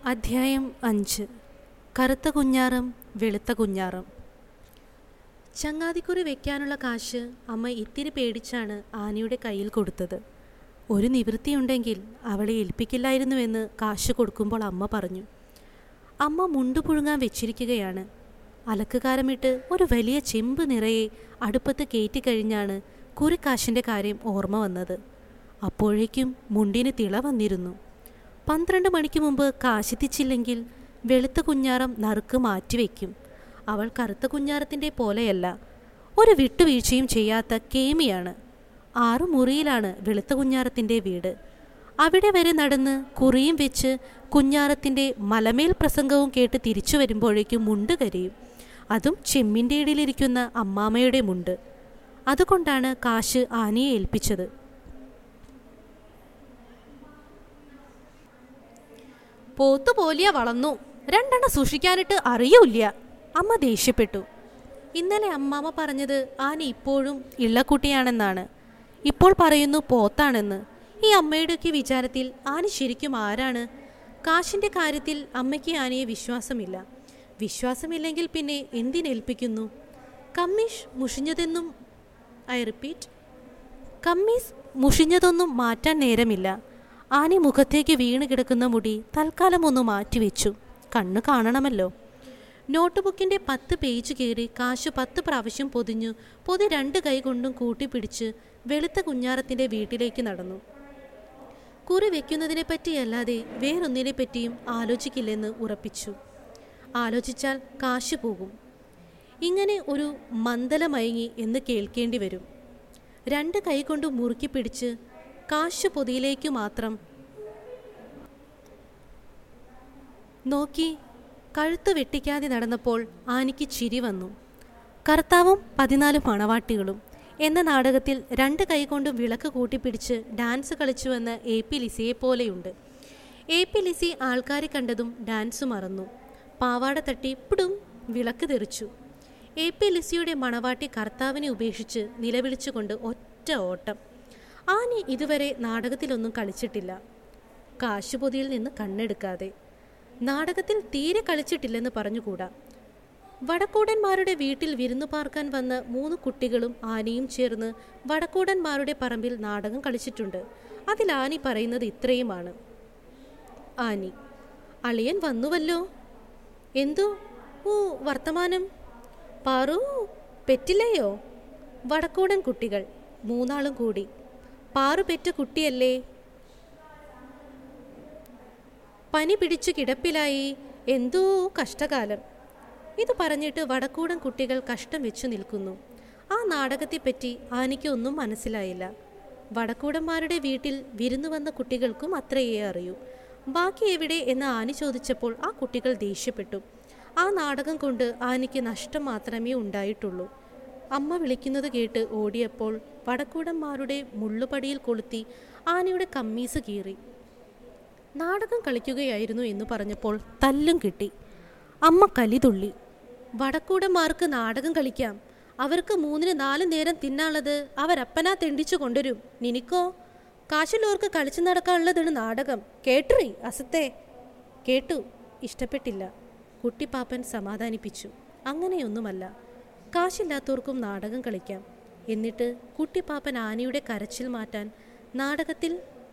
അധ്യായം അഞ്ച് കറുത്ത കുഞ്ഞാറും വെളുത്ത കുഞ്ഞാറും ചങ്ങാതിക്കുറി വെക്കാനുള്ള കാശ് അമ്മ ഇത്തിരി പേടിച്ചാണ് ആനയുടെ കയ്യിൽ കൊടുത്തത് ഒരു നിവൃത്തിയുണ്ടെങ്കിൽ അവളെ ഏൽപ്പിക്കില്ലായിരുന്നുവെന്ന് കാശ് കൊടുക്കുമ്പോൾ അമ്മ പറഞ്ഞു അമ്മ മുണ്ടു പുഴുങ്ങാൻ വെച്ചിരിക്കുകയാണ് അലക്കുകാരമിട്ട് ഒരു വലിയ ചെമ്പ് നിറയെ അടുപ്പത്ത് കയറ്റിക്കഴിഞ്ഞാണ് കുറിക്കാശിൻ്റെ കാര്യം ഓർമ്മ വന്നത് അപ്പോഴേക്കും മുണ്ടിന് തിള വന്നിരുന്നു പന്ത്രണ്ട് മണിക്ക് മുമ്പ് കാശെത്തിച്ചില്ലെങ്കിൽ വെളുത്ത കുഞ്ഞാറം നറുക്ക് മാറ്റിവെക്കും അവൾ കറുത്ത കുഞ്ഞാറത്തിൻ്റെ പോലെയല്ല ഒരു വിട്ടുവീഴ്ചയും ചെയ്യാത്ത കേമിയാണ് ആറു മുറിയിലാണ് വെളുത്ത കുഞ്ഞാറത്തിൻ്റെ വീട് അവിടെ വരെ നടന്ന് കുറിയും വെച്ച് കുഞ്ഞാറത്തിൻ്റെ മലമേൽ പ്രസംഗവും കേട്ട് തിരിച്ചു വരുമ്പോഴേക്കും മുണ്ട് കരിയും അതും ചെമ്മിൻ്റെ ഇടയിലിരിക്കുന്ന അമ്മാമ്മയുടെ മുണ്ട് അതുകൊണ്ടാണ് കാശ് ആനയെ ഏൽപ്പിച്ചത് പോത്തു പോലിയ വളർന്നു രണ്ടെണ്ണം സൂക്ഷിക്കാനിട്ട് അറിയൂല്ല അമ്മ ദേഷ്യപ്പെട്ടു ഇന്നലെ അമ്മാമ്മ പറഞ്ഞത് ആന ഇപ്പോഴും ഇള്ളക്കുട്ടിയാണെന്നാണ് ഇപ്പോൾ പറയുന്നു പോത്താണെന്ന് ഈ അമ്മയുടെയൊക്കെ വിചാരത്തിൽ ആന ശരിക്കും ആരാണ് കാശിൻ്റെ കാര്യത്തിൽ അമ്മയ്ക്ക് ആനയെ വിശ്വാസമില്ല വിശ്വാസമില്ലെങ്കിൽ പിന്നെ എന്തിനേൽപ്പിക്കുന്നു കമ്മീഷ് മുഷിഞ്ഞതെന്നും ഐ റിപ്പീറ്റ് കമ്മീസ് മുഷിഞ്ഞതൊന്നും മാറ്റാൻ നേരമില്ല ആന മുഖത്തേക്ക് വീണ് കിടക്കുന്ന മുടി തൽക്കാലം ഒന്ന് മാറ്റിവെച്ചു കണ്ണ് കാണണമല്ലോ നോട്ട് ബുക്കിൻ്റെ പത്ത് പേജ് കയറി കാശ് പത്ത് പ്രാവശ്യം പൊതിഞ്ഞു പൊതി രണ്ട് കൈ കൊണ്ടും കൂട്ടിപ്പിടിച്ച് വെളുത്ത കുഞ്ഞാറത്തിൻ്റെ വീട്ടിലേക്ക് നടന്നു കുറി വെക്കുന്നതിനെ പറ്റിയല്ലാതെ വേറൊന്നിനെ പറ്റിയും ആലോചിക്കില്ലെന്ന് ഉറപ്പിച്ചു ആലോചിച്ചാൽ കാശ് പോകും ഇങ്ങനെ ഒരു മന്ദലമയങ്ങി എന്ന് കേൾക്കേണ്ടി വരും രണ്ട് കൈകൊണ്ട് മുറുക്കി പിടിച്ച് കാശ് പൊതിയിലേക്ക് മാത്രം നോക്കി കഴുത്ത് വെട്ടിക്കാതെ നടന്നപ്പോൾ ആനിക്ക് ചിരി വന്നു കർത്താവും പതിനാല് മണവാട്ടികളും എന്ന നാടകത്തിൽ രണ്ട് കൈകൊണ്ടും വിളക്ക് കൂട്ടിപ്പിടിച്ച് ഡാൻസ് കളിച്ചുവെന്ന എ പി ലിസിയെ പോലെയുണ്ട് എ പി ലിസി ആൾക്കാരെ കണ്ടതും ഡാൻസ് മറന്നു പാവാട തട്ടി പിടും വിളക്ക് തെറിച്ചു എ പി ലിസിയുടെ മണവാട്ടി കർത്താവിനെ ഉപേക്ഷിച്ച് നിലവിളിച്ചുകൊണ്ട് ഒറ്റ ഓട്ടം ആനി ഇതുവരെ നാടകത്തിലൊന്നും കളിച്ചിട്ടില്ല കാശുപൊതിയിൽ നിന്ന് കണ്ണെടുക്കാതെ നാടകത്തിൽ തീരെ കളിച്ചിട്ടില്ലെന്ന് പറഞ്ഞുകൂടാ വടക്കൂടന്മാരുടെ വീട്ടിൽ വിരുന്നു പാർക്കാൻ വന്ന മൂന്ന് കുട്ടികളും ആനയും ചേർന്ന് വടക്കൂടന്മാരുടെ പറമ്പിൽ നാടകം കളിച്ചിട്ടുണ്ട് അതിൽ ആനി പറയുന്നത് ഇത്രയുമാണ് ആനി അളിയൻ വന്നുവല്ലോ എന്തോ ഓ വർത്തമാനം പാറു പെറ്റില്ലയോ വടക്കൂടൻ കുട്ടികൾ മൂന്നാളും കൂടി പാറു പെറ്റ കുട്ടിയല്ലേ പനി പിടിച്ചു കിടപ്പിലായി എന്തോ കഷ്ടകാലം ഇത് പറഞ്ഞിട്ട് വടക്കൂടൻ കുട്ടികൾ കഷ്ടം വെച്ചു നിൽക്കുന്നു ആ നാടകത്തെപ്പറ്റി ആനിക്ക് ഒന്നും മനസ്സിലായില്ല വടക്കൂടന്മാരുടെ വീട്ടിൽ വിരുന്നു വന്ന കുട്ടികൾക്കും അത്രയേ അറിയൂ ബാക്കി എവിടെ എന്ന് ആനി ചോദിച്ചപ്പോൾ ആ കുട്ടികൾ ദേഷ്യപ്പെട്ടു ആ നാടകം കൊണ്ട് ആനിക്ക് നഷ്ടം മാത്രമേ ഉണ്ടായിട്ടുള്ളൂ അമ്മ വിളിക്കുന്നത് കേട്ട് ഓടിയപ്പോൾ വടക്കൂടന്മാരുടെ മുള്ളുപടിയിൽ കൊളുത്തി ആനയുടെ കമ്മീസ് കീറി നാടകം കളിക്കുകയായിരുന്നു എന്ന് പറഞ്ഞപ്പോൾ തല്ലും കിട്ടി അമ്മ കലിതുള്ളി വടക്കൂടന്മാർക്ക് നാടകം കളിക്കാം അവർക്ക് മൂന്നിന് നാല് നേരം തിന്നാനുള്ളത് അവരപ്പനാ തെണ്ടിച്ചു കൊണ്ടുവരും നിനിക്കോ കാശുള്ളവർക്ക് കളിച്ചു നടക്കാനുള്ളതാണ് നാടകം കേട്ടുറി അസത്തെ കേട്ടു ഇഷ്ടപ്പെട്ടില്ല കുട്ടിപ്പാപ്പൻ സമാധാനിപ്പിച്ചു അങ്ങനെയൊന്നുമല്ല കാശില്ലാത്തവർക്കും നാടകം കളിക്കാം എന്നിട്ട് കുട്ടിപ്പാപ്പൻ ആനയുടെ കരച്ചിൽ മാറ്റാൻ നാടകത്തിൽ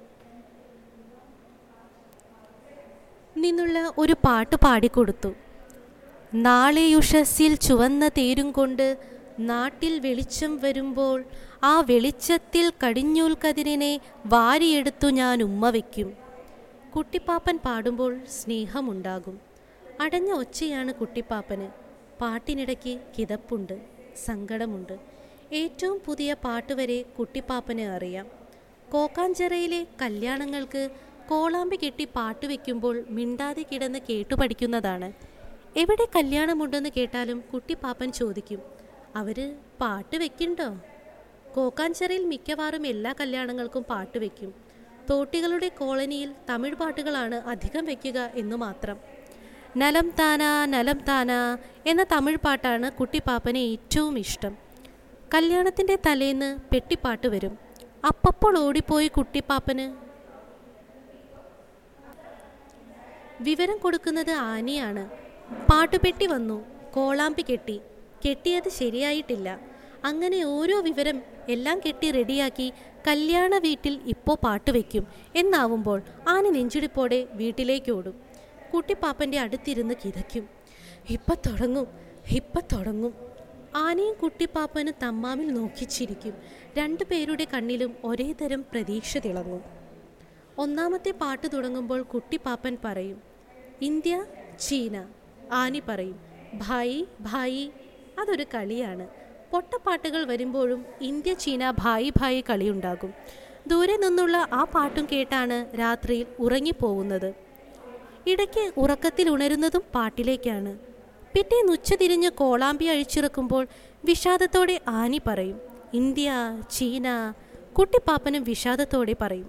നിന്നുള്ള ഒരു പാട്ട് പാടിക്കൊടുത്തു നാളെയുഷസ്സിൽ ചുവന്ന തേരും കൊണ്ട് നാട്ടിൽ വെളിച്ചം വരുമ്പോൾ ആ വെളിച്ചത്തിൽ കടിഞ്ഞൂൽ കതിരിനെ വാരിയെടുത്തു ഞാൻ ഉമ്മ വയ്ക്കും കുട്ടിപ്പാപ്പൻ പാടുമ്പോൾ സ്നേഹമുണ്ടാകും അടഞ്ഞ ഒച്ചയാണ് കുട്ടിപ്പാപ്പന് പാട്ടിനിടയ്ക്ക് കിതപ്പുണ്ട് സങ്കടമുണ്ട് ഏറ്റവും പുതിയ പാട്ട് വരെ കുട്ടിപ്പാപ്പന് അറിയാം കോക്കാഞ്ചിറയിലെ കല്യാണങ്ങൾക്ക് കോളാമ്പി കെട്ടി പാട്ട് വെക്കുമ്പോൾ മിണ്ടാതെ കിടന്ന് കേട്ടു പഠിക്കുന്നതാണ് എവിടെ കല്യാണമുണ്ടെന്ന് കേട്ടാലും കുട്ടിപ്പാപ്പൻ ചോദിക്കും അവര് പാട്ട് വെക്കുന്നുണ്ടോ കോക്കാഞ്ചിറയിൽ മിക്കവാറും എല്ലാ കല്യാണങ്ങൾക്കും പാട്ട് വെക്കും തോട്ടികളുടെ കോളനിയിൽ തമിഴ് പാട്ടുകളാണ് അധികം വെക്കുക എന്നു മാത്രം നലം താന നലം താന എന്ന തമിഴ് പാട്ടാണ് കുട്ടിപ്പാപ്പന് ഏറ്റവും ഇഷ്ടം കല്യാണത്തിൻ്റെ തലേന്ന് പെട്ടിപ്പാട്ട് വരും അപ്പപ്പോൾ ഓടിപ്പോയി കുട്ടിപ്പാപ്പന് വിവരം കൊടുക്കുന്നത് ആനിയാണ് പാട്ടുപെട്ടി വന്നു കോളാമ്പി കെട്ടി കെട്ടിയത് ശരിയായിട്ടില്ല അങ്ങനെ ഓരോ വിവരം എല്ലാം കെട്ടി റെഡിയാക്കി കല്യാണ വീട്ടിൽ ഇപ്പോൾ പാട്ട് വയ്ക്കും എന്നാവുമ്പോൾ ആന നെഞ്ചിടിപ്പോടെ വീട്ടിലേക്ക് ഓടും കുട്ടിപ്പാപ്പൻ്റെ അടുത്തിരുന്ന് കിതയ്ക്കും ഇപ്പം തുടങ്ങും ഇപ്പം തുടങ്ങും ആനയും കുട്ടിപ്പാപ്പനും തമ്മാമിൽ നോക്കിച്ചിരിക്കും രണ്ടു പേരുടെ കണ്ണിലും ഒരേ തരം പ്രതീക്ഷ തിളങ്ങും ഒന്നാമത്തെ പാട്ട് തുടങ്ങുമ്പോൾ കുട്ടിപ്പാപ്പൻ പറയും ഇന്ത്യ ചീന ആനി പറയും ഭായി ഭായി അതൊരു കളിയാണ് പൊട്ടപ്പാട്ടുകൾ വരുമ്പോഴും ഇന്ത്യ ചീന ഭായി ഭായി കളിയുണ്ടാകും ദൂരെ നിന്നുള്ള ആ പാട്ടും കേട്ടാണ് രാത്രിയിൽ ഉറങ്ങിപ്പോകുന്നത് ഇടയ്ക്ക് ഉറക്കത്തിൽ ഉണരുന്നതും പാട്ടിലേക്കാണ് പിറ്റേന്ന് ഉച്ചതിരിഞ്ഞ് കോളാമ്പി അഴിച്ചിറക്കുമ്പോൾ വിഷാദത്തോടെ ആനി പറയും ഇന്ത്യ ചീന കുട്ടിപ്പാപ്പനും വിഷാദത്തോടെ പറയും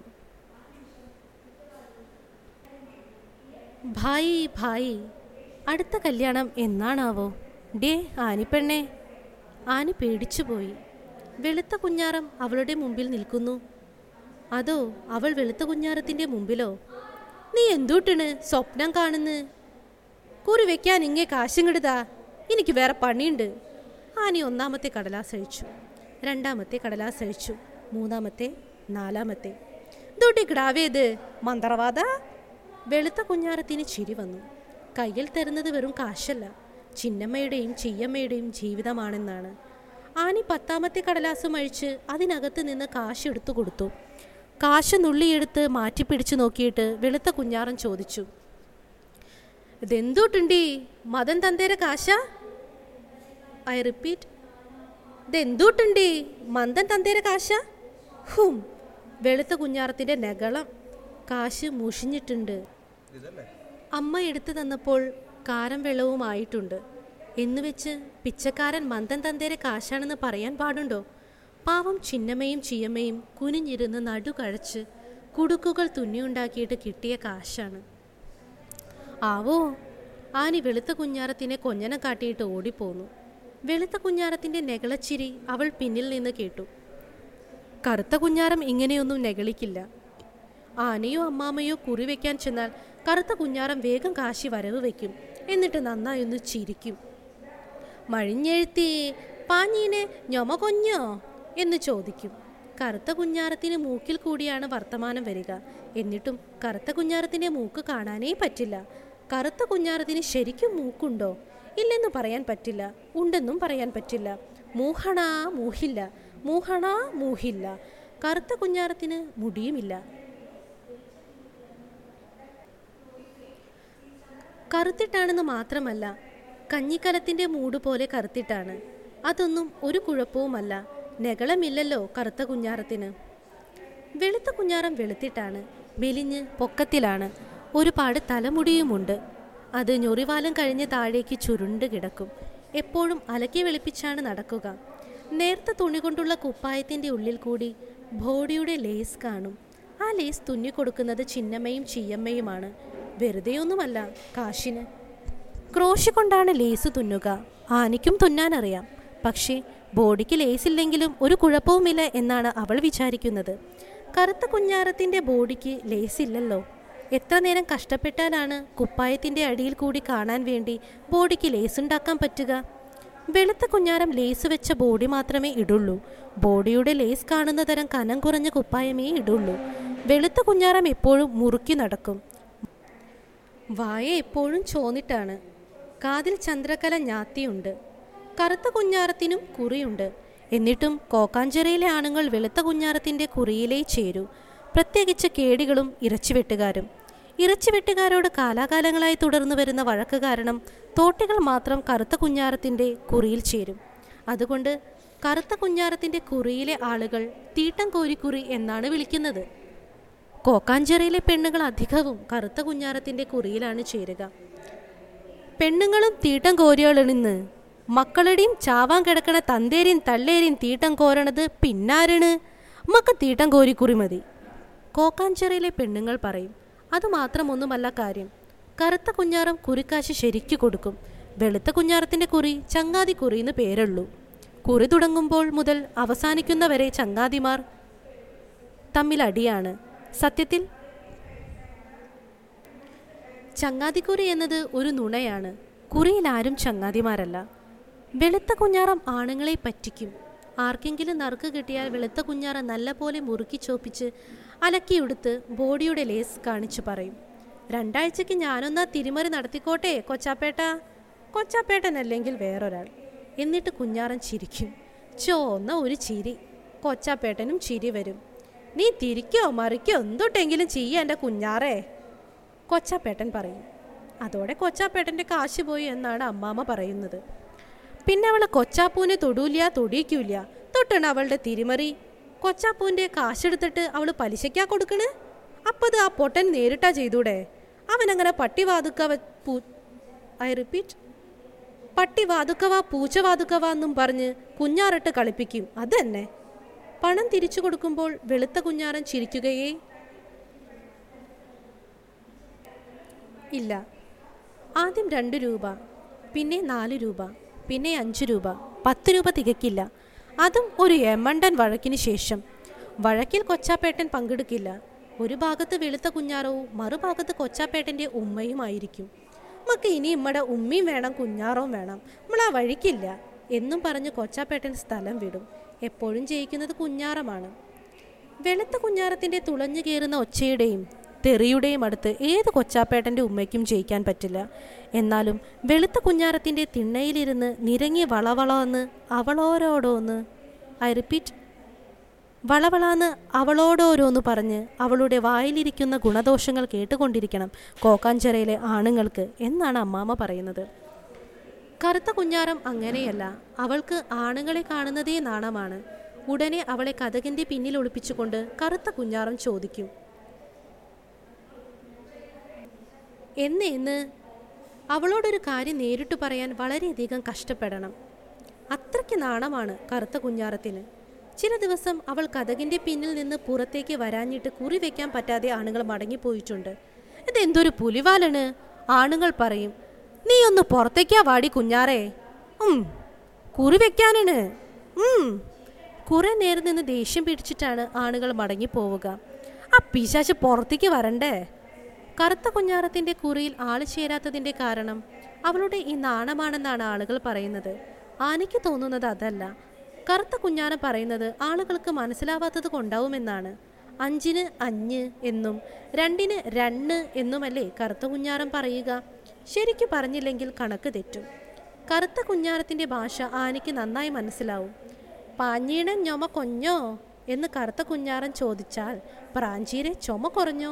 ഭായി ഭായി അടുത്ത കല്യാണം എന്നാണാവോ ഡേ ആനിപ്പെണ്ണേ ആനി പേടിച്ചുപോയി വെളുത്ത കുഞ്ഞാറം അവളുടെ മുമ്പിൽ നിൽക്കുന്നു അതോ അവൾ വെളുത്ത കുഞ്ഞാറത്തിൻ്റെ മുമ്പിലോ നീ എന്തൂട്ടിണ് സ്വപ്നം കാണുന്ന് കുറി വെക്കാൻ ഇങ്ങേ കാശും കിടുതാ എനിക്ക് വേറെ പണിയുണ്ട് ആനി ഒന്നാമത്തെ കടലാസ് അഴിച്ചു രണ്ടാമത്തെ കടലാസ് അഴിച്ചു മൂന്നാമത്തെ നാലാമത്തെ ദൂട്ടി കിടാവേത് മന്ത്രവാദ വെളുത്ത കുഞ്ഞാറത്തിന് ചിരി വന്നു കയ്യിൽ തരുന്നത് വെറും കാശല്ല ചിന്നമ്മയുടെയും ചിയ്യമ്മയുടെയും ജീവിതമാണെന്നാണ് ആനി പത്താമത്തെ കടലാസും അഴിച്ച് അതിനകത്ത് നിന്ന് കാശ് എടുത്തു കൊടുത്തു കാശ് നുള്ളിയെടുത്ത് മാറ്റിപ്പിടിച്ചു നോക്കിയിട്ട് വെളുത്ത കുഞ്ഞാറൻ ചോദിച്ചു ഇതെന്തൂട്ടുണ്ടീ മതം തന്തേര കാശ ഐ റിപ്പീറ്റ് ഇതെന്തൂട്ടുണ്ടീ മന്ദൻ തന്തേര കാശ ഹും വെളുത്ത കുഞ്ഞാറത്തിൻ്റെ നെഗളം കാശ് മുഷിഞ്ഞിട്ടുണ്ട് അമ്മ എടുത്തു തന്നപ്പോൾ കാരം വെള്ളവുമായിട്ടുണ്ട് എന്നുവെച്ച് പിച്ചക്കാരൻ മന്ദൻ തന്തേരെ കാശാണെന്ന് പറയാൻ പാടുണ്ടോ പാവം ചിന്നമ്മയും ചിയമ്മയും കുനിഞ്ഞിരുന്ന് നടുകഴച്ച് കുടുക്കുകൾ തുന്നിയുണ്ടാക്കിയിട്ട് കിട്ടിയ കാശാണ് ആവോ ആനി വെളുത്ത കുഞ്ഞാറത്തിനെ കൊഞ്ഞനം കാട്ടിയിട്ട് ഓടിപ്പോന്നു വെളുത്ത കുഞ്ഞാറത്തിൻ്റെ നെകളച്ചിരി അവൾ പിന്നിൽ നിന്ന് കേട്ടു കറുത്ത കുഞ്ഞാറം ഇങ്ങനെയൊന്നും നെകളിക്കില്ല ആനയോ അമ്മാമയോ കുറി വെക്കാൻ ചെന്നാൽ കറുത്ത കുഞ്ഞാറം വേഗം കാശി വരവ് വയ്ക്കും എന്നിട്ട് നന്നായി ഒന്ന് ചിരിക്കും മഴിഞ്ഞെഴുത്തി പാഞ്ഞീനെ ഞൊമ കൊഞ്ഞോ എന്ന് ചോദിക്കും കറുത്ത കുഞ്ഞാറത്തിന് മൂക്കിൽ കൂടിയാണ് വർത്തമാനം വരിക എന്നിട്ടും കറുത്ത കുഞ്ഞാറത്തിൻ്റെ മൂക്ക് കാണാനേ പറ്റില്ല കറുത്ത കുഞ്ഞാറത്തിന് ശരിക്കും മൂക്കുണ്ടോ ഇല്ലെന്ന് പറയാൻ പറ്റില്ല ഉണ്ടെന്നും പറയാൻ പറ്റില്ല മൂഹണാ മൂഹില്ല മൂഹണാ മൂഹില്ല കറുത്ത കുഞ്ഞാറത്തിന് മുടിയുമില്ല കറുത്തിട്ടാണെന്ന് മാത്രമല്ല കഞ്ഞിക്കലത്തിൻ്റെ മൂട് പോലെ കറുത്തിട്ടാണ് അതൊന്നും ഒരു കുഴപ്പവുമല്ല നെകളമില്ലല്ലോ കറുത്ത കുഞ്ഞാറത്തിന് വെളുത്ത കുഞ്ഞാറം വെളുത്തിട്ടാണ് മെലിഞ്ഞ് പൊക്കത്തിലാണ് ഒരുപാട് തലമുടിയുമുണ്ട് അത് ഞൊറിവാലം കഴിഞ്ഞ് താഴേക്ക് ചുരുണ്ട് കിടക്കും എപ്പോഴും അലക്കി വെളുപ്പിച്ചാണ് നടക്കുക നേർത്ത തുണി കൊണ്ടുള്ള കുപ്പായത്തിൻ്റെ ഉള്ളിൽ കൂടി ബോഡിയുടെ ലേസ് കാണും ആ ലേസ് തുന്നിക്കൊടുക്കുന്നത് ചിന്നമ്മയും ചീയമ്മയുമാണ് വെറുതെയൊന്നുമല്ല കാശിന് ക്രോഷ് കൊണ്ടാണ് ലേസ് തുന്നുക ആനയ്ക്കും തുന്നാനറിയാം പക്ഷേ ബോഡിക്ക് ലേസ് ഇല്ലെങ്കിലും ഒരു കുഴപ്പവുമില്ല എന്നാണ് അവൾ വിചാരിക്കുന്നത് കറുത്ത കുഞ്ഞാറത്തിൻ്റെ ബോഡിക്ക് ലേസ് ഇല്ലല്ലോ എത്ര നേരം കഷ്ടപ്പെട്ടാലാണ് കുപ്പായത്തിൻ്റെ അടിയിൽ കൂടി കാണാൻ വേണ്ടി ബോഡിക്ക് ലേസ് ഉണ്ടാക്കാൻ പറ്റുക വെളുത്ത കുഞ്ഞാരം ലേസ് വെച്ച ബോഡി മാത്രമേ ഇടുള്ളൂ ബോഡിയുടെ ലേസ് കാണുന്ന തരം കനം കുറഞ്ഞ കുപ്പായമേ ഇടുള്ളൂ വെളുത്ത കുഞ്ഞാരം എപ്പോഴും മുറുക്കി നടക്കും വായ എപ്പോഴും ചോന്നിട്ടാണ് കാതിൽ ചന്ദ്രകല ഞാത്തിയുണ്ട് കറുത്ത കുഞ്ഞാറത്തിനും കുറിയുണ്ട് എന്നിട്ടും കോക്കാഞ്ചിറയിലെ ആണുങ്ങൾ വെളുത്ത കുഞ്ഞാറത്തിൻ്റെ കുറിയിലേ ചേരൂ പ്രത്യേകിച്ച് കേടികളും ഇറച്ചിവെട്ടുകാരും ഇറച്ചിവെട്ടുകാരോട് കാലാകാലങ്ങളായി തുടർന്നു വരുന്ന വഴക്ക് കാരണം തോട്ടികൾ മാത്രം കറുത്ത കുഞ്ഞാറത്തിൻ്റെ കുറിയിൽ ചേരും അതുകൊണ്ട് കറുത്ത കുഞ്ഞാറത്തിൻ്റെ കുറിയിലെ ആളുകൾ തീട്ടം കോരിക്കുറി എന്നാണ് വിളിക്കുന്നത് കോക്കാഞ്ചിറയിലെ പെണ്ണുങ്ങൾ അധികവും കറുത്ത കുഞ്ഞാറത്തിൻ്റെ കുറിയിലാണ് ചേരുക പെണ്ണുങ്ങളും തീട്ടം കോരിയോളിന്ന് മക്കളുടെയും ചാവാൻ കിടക്കണ തന്തേരിയും തള്ളേരിയും തീട്ടം കോരണത് പിന്നാരാണ് മക്ക തീട്ടം കോരിക്കുറി മതി കോക്കാഞ്ചിറയിലെ പെണ്ണുങ്ങൾ പറയും അതുമാത്രമൊന്നുമല്ല കാര്യം കറുത്ത കുഞ്ഞാറം കുറിക്കാശ് ശരിക്കു കൊടുക്കും വെളുത്ത കുഞ്ഞാറത്തിൻ്റെ കുറി ചങ്ങാതി കുറി എന്ന് പേരുള്ളൂ കുറി തുടങ്ങുമ്പോൾ മുതൽ അവസാനിക്കുന്നവരെ ചങ്ങാതിമാർ തമ്മിൽ അടിയാണ് സത്യത്തിൽ ചങ്ങാതിക്കുറി എന്നത് ഒരു നുണയാണ് കുറിയിൽ ആരും ചങ്ങാതിമാരല്ല വെളുത്ത കുഞ്ഞാറം ആണുങ്ങളെ പറ്റിക്കും ആർക്കെങ്കിലും നറുക്ക് കിട്ടിയാൽ വെളുത്ത കുഞ്ഞാറ നല്ലപോലെ മുറുക്കി ചോപ്പിച്ച് അലക്കിയെടുത്ത് ബോഡിയുടെ ലേസ് കാണിച്ചു പറയും രണ്ടാഴ്ചയ്ക്ക് ഞാനൊന്നാ തിരിമറി നടത്തിക്കോട്ടെ കൊച്ചാപ്പേട്ട കൊച്ചാപ്പേട്ടനല്ലെങ്കിൽ വേറൊരാൾ എന്നിട്ട് കുഞ്ഞാറൻ ചിരിക്കും ചോന്ന ഒരു ചിരി കൊച്ചാപ്പേട്ടനും ചിരി വരും നീ തിരിക്കോ മറിക്കോ എന്തൊട്ടെങ്കിലും ചെയ്യ എൻ്റെ കുഞ്ഞാറേ കൊച്ചാപ്പേട്ടൻ പറയും അതോടെ കൊച്ചാപ്പേട്ടൻ്റെ കാശ് പോയി എന്നാണ് അമ്മാമ്മ പറയുന്നത് പിന്നെ അവള് കൊച്ചാപ്പൂനെ തൊടൂല തൊടിയിക്കൂല തൊട്ടണ് അവളുടെ തിരിമറി കൊച്ചാപ്പൂൻ്റെ കാശെടുത്തിട്ട് അവള് പലിശയ്ക്കാ കൊടുക്കണ് അപ്പത് ആ പൊട്ടൻ നേരിട്ടാ ചെയ്തൂടെ അവനങ്ങനെ പട്ടി വാതുക്കവ പൂ ഐ റിപ്പീറ്റ് പട്ടി വാതുക്കവാ പൂച്ച വാതുക്കവാ എന്നും പറഞ്ഞ് കുഞ്ഞാറിട്ട് കളിപ്പിക്കും അതന്നെ പണം തിരിച്ചു കൊടുക്കുമ്പോൾ വെളുത്ത കുഞ്ഞാറൻ ചിരിക്കുകയേ ഇല്ല ആദ്യം രണ്ട് രൂപ പിന്നെ നാല് രൂപ പിന്നെ അഞ്ച് രൂപ പത്ത് രൂപ തികക്കില്ല അതും ഒരു എമണ്ടൻ വഴക്കിന് ശേഷം വഴക്കിൽ കൊച്ചാപ്പേട്ടൻ പങ്കെടുക്കില്ല ഒരു ഭാഗത്ത് വെളുത്ത കുഞ്ഞാറവും മറുഭാഗത്ത് കൊച്ചാപ്പേട്ടൻ്റെ ഉമ്മയുമായിരിക്കും നമുക്ക് ഇനി ഇമ്മടെ ഉമ്മയും വേണം കുഞ്ഞാറവും വേണം നമ്മളാ വഴിക്കില്ല എന്നും പറഞ്ഞ് കൊച്ചാപ്പേട്ടൻ സ്ഥലം വിടും എപ്പോഴും ജയിക്കുന്നത് കുഞ്ഞാറമാണ് വെളുത്ത കുഞ്ഞാറത്തിന്റെ തുളഞ്ഞു കയറുന്ന ഒച്ചയുടെയും തെറിയുടെയും അടുത്ത് ഏത് കൊച്ചാപ്പേട്ടൻ്റെ ഉമ്മയ്ക്കും ജയിക്കാൻ പറ്റില്ല എന്നാലും വെളുത്ത കുഞ്ഞാറത്തിൻ്റെ തിണ്ണയിലിരുന്ന് നിരങ്ങി വളവളന്ന് അവളോരോടോന്ന് ഐ റിപ്പീറ്റ് വളവളാന്ന് അവളോടോരോന്ന് പറഞ്ഞ് അവളുടെ വായിലിരിക്കുന്ന ഗുണദോഷങ്ങൾ കേട്ടുകൊണ്ടിരിക്കണം കോക്കാഞ്ചിറയിലെ ആണുങ്ങൾക്ക് എന്നാണ് അമ്മാമ്മ പറയുന്നത് കറുത്ത കുഞ്ഞാറം അങ്ങനെയല്ല അവൾക്ക് ആണുങ്ങളെ കാണുന്നതേ നാണമാണ് ഉടനെ അവളെ കഥകിന്റെ പിന്നിൽ ഒളിപ്പിച്ചുകൊണ്ട് കറുത്ത കുഞ്ഞാറം ചോദിക്കും എന്ന് എന്ന് അവളോടൊരു കാര്യം നേരിട്ട് പറയാൻ വളരെയധികം കഷ്ടപ്പെടണം അത്രയ്ക്ക് നാണമാണ് കറുത്ത കുഞ്ഞാറത്തിന് ചില ദിവസം അവൾ കഥകിന്റെ പിന്നിൽ നിന്ന് പുറത്തേക്ക് വരാഞ്ഞിട്ട് കുറി വെക്കാൻ പറ്റാതെ ആണുങ്ങൾ മടങ്ങിപ്പോയിട്ടുണ്ട് ഇതെന്തൊരു പുലിവാലാണ് ആണുങ്ങൾ പറയും നീ ഒന്ന് പുറത്തേക്കാ വാടി കുഞ്ഞാറേ ഉം കുറി വെക്കാനാണ് ഉം കുറെ നേരം നിന്ന് ദേഷ്യം പിടിച്ചിട്ടാണ് ആണുങ്ങൾ മടങ്ങിപ്പോവുക ആ പിശാച്ച് പുറത്തേക്ക് വരണ്ടേ കറുത്ത കുഞ്ഞാറത്തിന്റെ കുറിയിൽ ആള് ചേരാത്തതിന്റെ കാരണം അവളുടെ ഈ നാണമാണെന്നാണ് ആളുകൾ പറയുന്നത് ആനയ്ക്ക് തോന്നുന്നത് അതല്ല കറുത്ത കുഞ്ഞാറം പറയുന്നത് ആളുകൾക്ക് മനസ്സിലാവാത്തത് കൊണ്ടാവുമെന്നാണ് അഞ്ചിന് അഞ്ഞ് എന്നും രണ്ടിന് രണ്ട് എന്നുമല്ലേ കറുത്ത കുഞ്ഞാറം പറയുക ശരിക്കു പറഞ്ഞില്ലെങ്കിൽ കണക്ക് തെറ്റും കറുത്ത കുഞ്ഞാറത്തിന്റെ ഭാഷ ആനയ്ക്ക് നന്നായി മനസ്സിലാവും പാഞ്ഞീണ ഞൊമ കൊഞ്ഞോ എന്ന് കറുത്ത കുഞ്ഞാറൻ ചോദിച്ചാൽ പ്രാഞ്ചീരെ ചുമ കുറഞ്ഞോ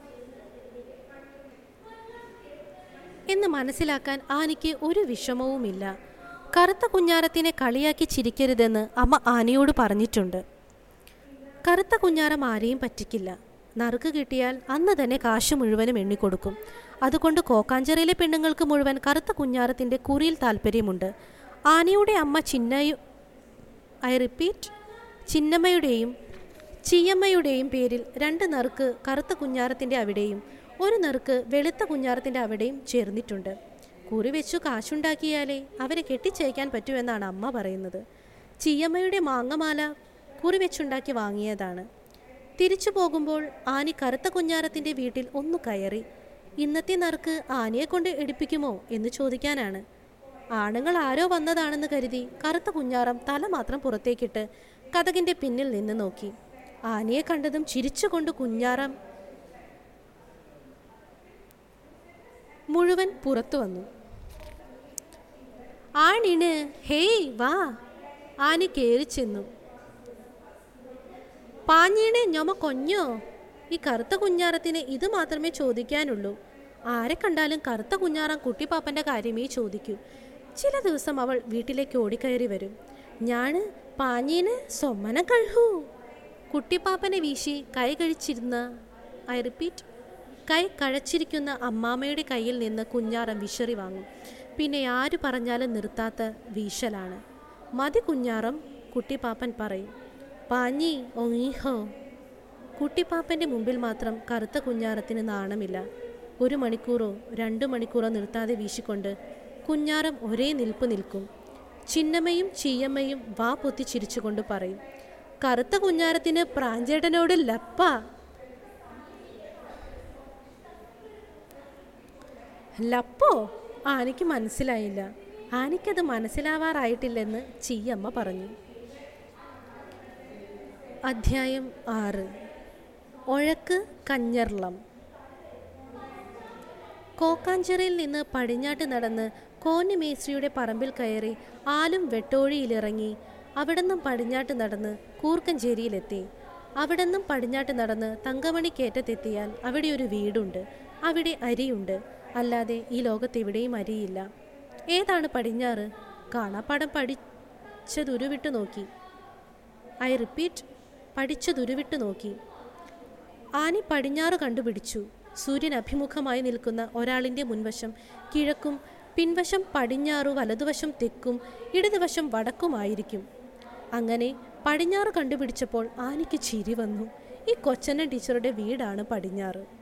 എന്ന് മനസ്സിലാക്കാൻ ആനയ്ക്ക് ഒരു വിഷമവുമില്ല കറുത്ത കുഞ്ഞാരത്തിനെ കളിയാക്കി ചിരിക്കരുതെന്ന് അമ്മ ആനയോട് പറഞ്ഞിട്ടുണ്ട് കറുത്ത കുഞ്ഞാരം ആരെയും പറ്റിക്കില്ല നറുക്ക് കിട്ടിയാൽ അന്ന് തന്നെ കാശ് മുഴുവനും എണ്ണിക്കൊടുക്കും അതുകൊണ്ട് കോക്കാഞ്ചിറയിലെ പെണ്ണുങ്ങൾക്ക് മുഴുവൻ കറുത്ത കുഞ്ഞാരത്തിൻ്റെ കുറിയിൽ താല്പര്യമുണ്ട് ആനയുടെ അമ്മ ചിന്നയു ഐ റിപ്പീറ്റ് ചിന്നമ്മയുടെയും ചീയമ്മയുടെയും പേരിൽ രണ്ട് നറുക്ക് കറുത്ത കുഞ്ഞാരത്തിൻ്റെ അവിടെയും ഒരു നറുക്ക് വെളുത്ത കുഞ്ഞാരത്തിൻ്റെ അവിടെയും ചേർന്നിട്ടുണ്ട് കുറി വെച്ചു കാശുണ്ടാക്കിയാലേ അവരെ കെട്ടിച്ചയക്കാൻ പറ്റുമെന്നാണ് അമ്മ പറയുന്നത് ചീയമ്മയുടെ മാങ്ങമാല കുറി വെച്ചുണ്ടാക്കി വാങ്ങിയതാണ് തിരിച്ചു പോകുമ്പോൾ ആനി കറുത്ത കുഞ്ഞാരത്തിൻ്റെ വീട്ടിൽ ഒന്ന് കയറി ഇന്നത്തെ നറുക്ക് ആനയെ കൊണ്ട് എടുപ്പിക്കുമോ എന്ന് ചോദിക്കാനാണ് ആണുങ്ങൾ ആരോ വന്നതാണെന്ന് കരുതി കറുത്ത കുഞ്ഞാറം തല മാത്രം പുറത്തേക്കിട്ട് കഥകിന്റെ പിന്നിൽ നിന്ന് നോക്കി ആനയെ കണ്ടതും ചിരിച്ചുകൊണ്ട് കുഞ്ഞാറം മുഴുവൻ പുറത്തു വന്നു ആണിന് ഹേയ് വാ ആനി കയറി ചെന്നു പാഞ്ഞീണ് ഞൊമ കൊഞ്ഞോ ഈ കറുത്ത കുഞ്ഞാറത്തിന് ഇത് മാത്രമേ ചോദിക്കാനുള്ളൂ ആരെ കണ്ടാലും കറുത്ത കുഞ്ഞാറം കുട്ടിപ്പാപ്പൻ്റെ കാര്യമേ ചോദിക്കൂ ചില ദിവസം അവൾ വീട്ടിലേക്ക് ഓടിക്കയറി വരും ഞാന് പാഞ്ഞീന് സൊമ്മനം കഴുഹൂ കുട്ടിപ്പാപ്പനെ വീശി കൈ കഴിച്ചിരുന്ന ഐ റിപ്പീറ്റ് കൈ കഴച്ചിരിക്കുന്ന അമ്മാമ്മയുടെ കയ്യിൽ നിന്ന് കുഞ്ഞാറം വിശറി വാങ്ങും പിന്നെ ആര് പറഞ്ഞാലും നിർത്താത്ത വീശലാണ് മതി കുഞ്ഞാറം കുട്ടിപ്പാപ്പൻ പറയും പാഞ്ഞി ഒങ്ങീഹോ കുട്ടിപ്പാപ്പൻ്റെ മുമ്പിൽ മാത്രം കറുത്ത കുഞ്ഞാറത്തിന് നാണമില്ല ഒരു മണിക്കൂറോ രണ്ട് മണിക്കൂറോ നിർത്താതെ വീശിക്കൊണ്ട് കുഞ്ഞാറം ഒരേ നിൽപ്പ് നിൽക്കും ചിന്നമ്മയും ചീയമ്മയും വാ പൊത്തി ചിരിച്ചുകൊണ്ട് പറയും കറുത്ത കുഞ്ഞാരത്തിന് പ്രാഞ്ചേട്ടനോട് ലപ്പ ലപ്പോ ആനയ്ക്ക് മനസ്സിലായില്ല ആനയ്ക്കത് മനസ്സിലാവാറായിട്ടില്ലെന്ന് ചീയമ്മ പറഞ്ഞു അധ്യായം ആറ് ഒഴക്ക് കഞ്ഞർളം കോക്കാഞ്ചിറയിൽ നിന്ന് പടിഞ്ഞാട്ട് നടന്ന് കോന്നി മേസ്ത്രിയുടെ പറമ്പിൽ കയറി ആലും വെട്ടോഴിയിലിറങ്ങി അവിടുന്നും പടിഞ്ഞാട്ട് നടന്ന് കൂർക്കഞ്ചേരിയിലെത്തി അവിടുന്നും പടിഞ്ഞാട്ട് നടന്ന് തങ്കമണിക്കേറ്റത്തെത്തിയാൽ അവിടെ ഒരു വീടുണ്ട് അവിടെ അരിയുണ്ട് അല്ലാതെ ഈ ലോകത്ത് എവിടെയും അരിയില്ല ഏതാണ് പടിഞ്ഞാറ് കാണാപ്പാടം പഠിച്ചതുരുവിട്ട് നോക്കി ഐ റിപ്പീറ്റ് പഠിച്ചതുരുവിട്ട് നോക്കി ആനി പടിഞ്ഞാറ് കണ്ടുപിടിച്ചു സൂര്യൻ അഭിമുഖമായി നിൽക്കുന്ന ഒരാളിൻ്റെ മുൻവശം കിഴക്കും പിൻവശം പടിഞ്ഞാറു വലതുവശം തെക്കും ഇടതുവശം വടക്കുമായിരിക്കും അങ്ങനെ പടിഞ്ഞാറ് കണ്ടുപിടിച്ചപ്പോൾ ആനിക്ക് ചിരി വന്നു ഈ കൊച്ചണ്ണൻ ടീച്ചറുടെ വീടാണ് പടിഞ്ഞാറ്